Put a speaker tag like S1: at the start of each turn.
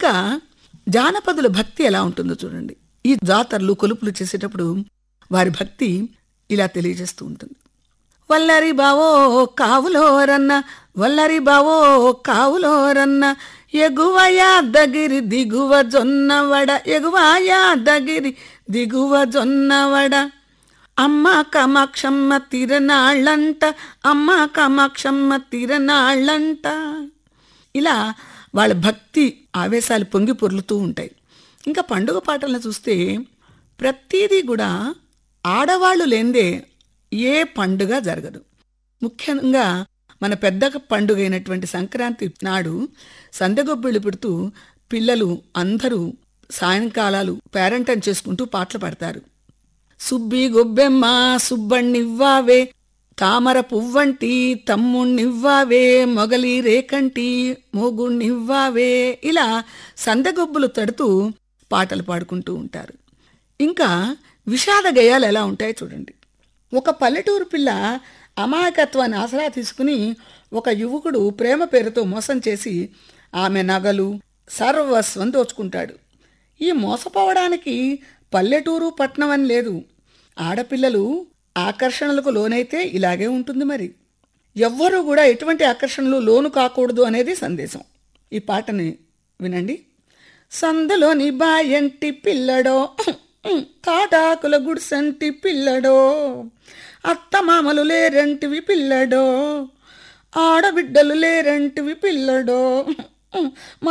S1: ఇంకా జానపదుల భక్తి ఎలా ఉంటుందో చూడండి ఈ జాతరలు కొలుపులు చేసేటప్పుడు వారి భక్తి ఇలా తెలియజేస్తూ ఉంటుంది వల్లరి బావో కావులోరన్న వల్లరి బావో కావులోరన్న ఎగువ యాదగిరి దిగువ జొన్నవడ ఎగువ యాదగిరి దిగువ జొన్నవడ అమ్మ కామాక్షమ్మ తిరనాళ్ళంట అమ్మ కామాక్షమ్మ తిరనాళ్ళంట ఇలా వాళ్ళ భక్తి ఆవేశాలు పొంగి పొర్లుతూ ఉంటాయి ఇంకా పండుగ పాటలను చూస్తే ప్రతిదీ కూడా ఆడవాళ్ళు లేందే ఏ పండుగ జరగదు ముఖ్యంగా మన పెద్ద పండుగ అయినటువంటి సంక్రాంతి నాడు సందగొబ్బిళ్ళు పెడుతూ పిల్లలు అందరూ సాయంకాలాలు పేరంటం చేసుకుంటూ పాటలు పాడతారు సుబ్బి గొబ్బెమ్మ సుబ్బణ్ణివ్వావే తామర పువ్వంటి తమ్ముణ్ణివ్వావే మొగలి రేకంటి మోగుణ్ణివ్వావే ఇలా సందగొబ్బులు తడుతూ పాటలు పాడుకుంటూ ఉంటారు ఇంకా విషాద గేయాలు ఎలా ఉంటాయో చూడండి ఒక పల్లెటూరు పిల్ల అమాయకత్వాన్ని ఆసరా తీసుకుని ఒక యువకుడు ప్రేమ పేరుతో మోసం చేసి ఆమె నగలు సర్వస్వం దోచుకుంటాడు ఈ మోసపోవడానికి పల్లెటూరు పట్నం అని లేదు ఆడపిల్లలు ఆకర్షణలకు లోనైతే ఇలాగే ఉంటుంది మరి ఎవ్వరూ కూడా ఎటువంటి ఆకర్షణలు లోను కాకూడదు అనేది సందేశం ఈ పాటని వినండి సందులోని బాయంటి పిల్లడో తాటాకుల గుడిసంటి పిల్లడో అత్తమామలు లేరంటివి పిల్లడో ఆడబిడ్డలు లేరంటివి పిల్లడో